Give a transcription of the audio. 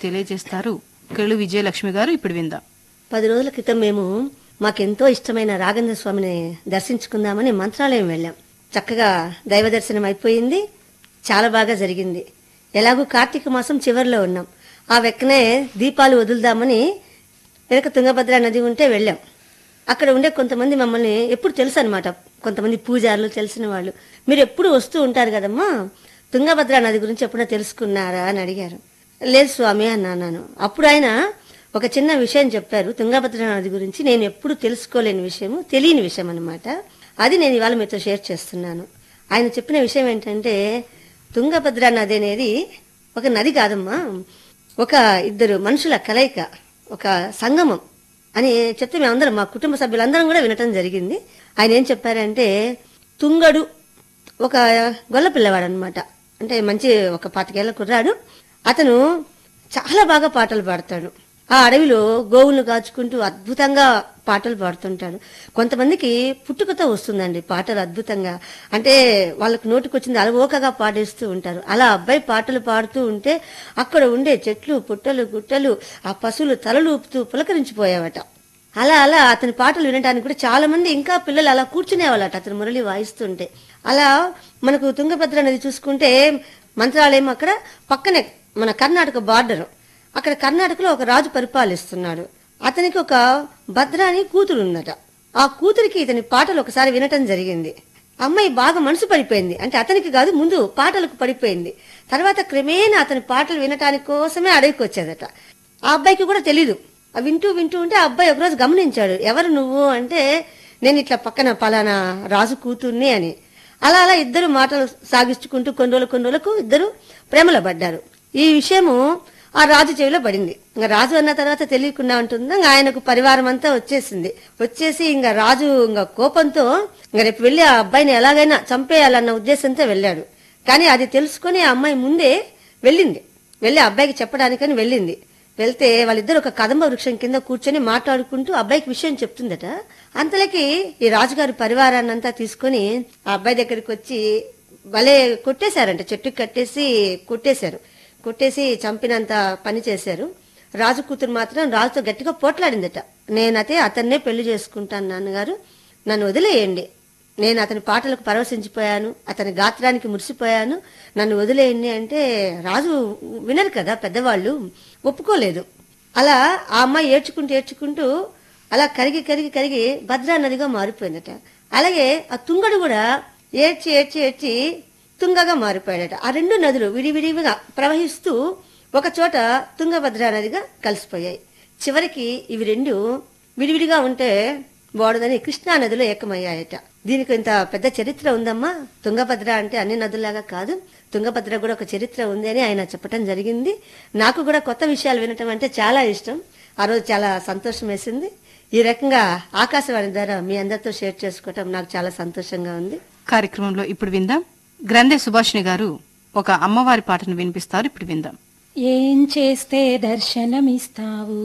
తెలియజేస్తారు కెళు విజయలక్ష్మి గారు ఇప్పుడు విందాం పది రోజుల క్రితం మేము మాకెంతో ఇష్టమైన రాఘేంద్ర స్వామిని దర్శించుకుందామని మంత్రాలయం వెళ్ళాం చక్కగా దైవ దర్శనం అయిపోయింది చాలా బాగా జరిగింది ఎలాగూ కార్తీక మాసం చివరిలో ఉన్నాం ఆ వెక్కనే దీపాలు వదులుదామని వెనక తుంగభద్ర నది ఉంటే వెళ్ళాం అక్కడ ఉండే కొంతమంది మమ్మల్ని ఎప్పుడు తెలుసు అనమాట కొంతమంది పూజారులు తెలిసిన వాళ్ళు మీరు ఎప్పుడు వస్తూ ఉంటారు కదమ్మా తుంగభద్ర నది గురించి ఎప్పుడైనా తెలుసుకున్నారా అని అడిగారు లేదు స్వామి అన్నాను అప్పుడు ఆయన ఒక చిన్న విషయం చెప్పారు తుంగభద్ర నది గురించి నేను ఎప్పుడు తెలుసుకోలేని విషయము తెలియని విషయం అనమాట అది నేను ఇవాళ మీతో షేర్ చేస్తున్నాను ఆయన చెప్పిన విషయం ఏంటంటే తుంగభద్ర నది అనేది ఒక నది కాదమ్మా ఒక ఇద్దరు మనుషుల కలయిక ఒక సంగమం అని చెప్తే మేమందరం మా కుటుంబ సభ్యులందరం కూడా వినటం జరిగింది ఆయన ఏం చెప్పారంటే తుంగడు ఒక గొల్ల పిల్లవాడు అనమాట అంటే మంచి ఒక పాతికేళ్ల కుర్రాడు అతను చాలా బాగా పాటలు పాడతాడు ఆ అడవిలో గోవులను కాచుకుంటూ అద్భుతంగా పాటలు పాడుతుంటాడు కొంతమందికి పుట్టుకతో వస్తుందండి పాటలు అద్భుతంగా అంటే వాళ్ళకు నోటికొచ్చింది అలవోకగా పాడేస్తూ ఉంటారు అలా అబ్బాయి పాటలు పాడుతూ ఉంటే అక్కడ ఉండే చెట్లు పుట్టలు గుట్టలు ఆ పశువులు తలలు ఊపుతూ పులకరించిపోయావట అలా అలా అతని పాటలు వినడానికి కూడా చాలా మంది ఇంకా పిల్లలు అలా కూర్చునేవాళ్ళట అతను మురళి వాయిస్తుంటే అలా మనకు తుంగభద్ర నది చూసుకుంటే మంత్రాలయం అక్కడ పక్కనే మన కర్ణాటక బార్డర్ అక్కడ కర్ణాటకలో ఒక రాజు పరిపాలిస్తున్నాడు అతనికి ఒక భద్రాని కూతురు ఉందట ఆ కూతురికి ఇతని పాటలు ఒకసారి వినటం జరిగింది అమ్మాయి బాగా మనసు పడిపోయింది అంటే అతనికి కాదు ముందు పాటలకు పడిపోయింది తర్వాత క్రమేణా అతని పాటలు వినటానికి కోసమే అడవికి వచ్చేదట ఆ అబ్బాయికి కూడా తెలీదు ఆ వింటూ వింటూ ఉంటే ఆ అబ్బాయి ఒకరోజు గమనించాడు ఎవరు నువ్వు అంటే నేను ఇట్లా పక్కన పలానా రాజు కూతుర్ని అని అలా అలా ఇద్దరు మాటలు సాగించుకుంటూ కొన్ని రోజులు కొన్ని రోజులకు ఇద్దరు ప్రేమలో పడ్డారు ఈ విషయము ఆ రాజు చెవిలో పడింది ఇంకా రాజు అన్న తర్వాత తెలియకుండా ఉంటుంది ఇంకా ఆయనకు పరివారం అంతా వచ్చేసింది వచ్చేసి ఇంకా రాజు ఇంకా కోపంతో ఇంకా రేపు వెళ్లి ఆ అబ్బాయిని ఎలాగైనా చంపేయాలన్న ఉద్దేశంతో వెళ్ళాడు కానీ అది తెలుసుకుని ఆ అమ్మాయి ముందే వెళ్ళింది వెళ్ళి ఆ అబ్బాయికి చెప్పడానికని వెళ్ళింది వెళ్తే వాళ్ళిద్దరు ఒక కదంబ వృక్షం కింద కూర్చొని మాట్లాడుకుంటూ అబ్బాయికి విషయం చెప్తుందట అంతలోకి ఈ రాజుగారి పరివారాన్నంతా తీసుకొని ఆ అబ్బాయి దగ్గరికి వచ్చి భలే కొట్టేశారంట చెట్టుకి కట్టేసి కొట్టేశారు కొట్టేసి చంపినంత పని చేశారు రాజు కూతురు మాత్రం రాజుతో గట్టిగా పోట్లాడిందట నేనైతే అతన్నే పెళ్లి చేసుకుంటాను నాన్నగారు నన్ను వదిలేయండి నేను అతని పాటలకు పరవశించిపోయాను అతని గాత్రానికి మురిసిపోయాను నన్ను వదిలేయండి అంటే రాజు వినరు కదా పెద్దవాళ్ళు ఒప్పుకోలేదు అలా ఆ అమ్మాయి ఏడ్చుకుంటూ ఏడ్చుకుంటూ అలా కరిగి కరిగి కరిగి భద్రా నదిగా మారిపోయిందట అలాగే ఆ తుంగడు కూడా ఏడ్చి ఏడ్చి ఏడ్చి తుంగగా మారిపోయాడట ఆ రెండు నదులు విడివిడివిగా ప్రవహిస్తూ ఒక చోట తుంగభద్రా నదిగా కలిసిపోయాయి చివరికి ఇవి రెండు విడివిడిగా ఉంటే బాగుందని కృష్ణా నదిలో ఏకమయ్యాయట దీనికి ఇంత పెద్ద చరిత్ర ఉందమ్మా తుంగభద్ర అంటే అన్ని నదుల్లాగా కాదు తుంగభద్ర కూడా ఒక చరిత్ర ఉంది అని ఆయన చెప్పటం జరిగింది నాకు కూడా కొత్త విషయాలు వినటం అంటే చాలా ఇష్టం ఆ రోజు చాలా సంతోషం వేసింది ఈ రకంగా ఆకాశవాణి ద్వారా మీ అందరితో షేర్ చేసుకోవటం నాకు చాలా సంతోషంగా ఉంది కార్యక్రమంలో ఇప్పుడు విందాం గ్రంథే సుభాషిణి గారు ఒక అమ్మవారి పాటను వినిపిస్తారు ఇప్పుడు విందాం ఏం చేస్తే దర్శనమిస్తావు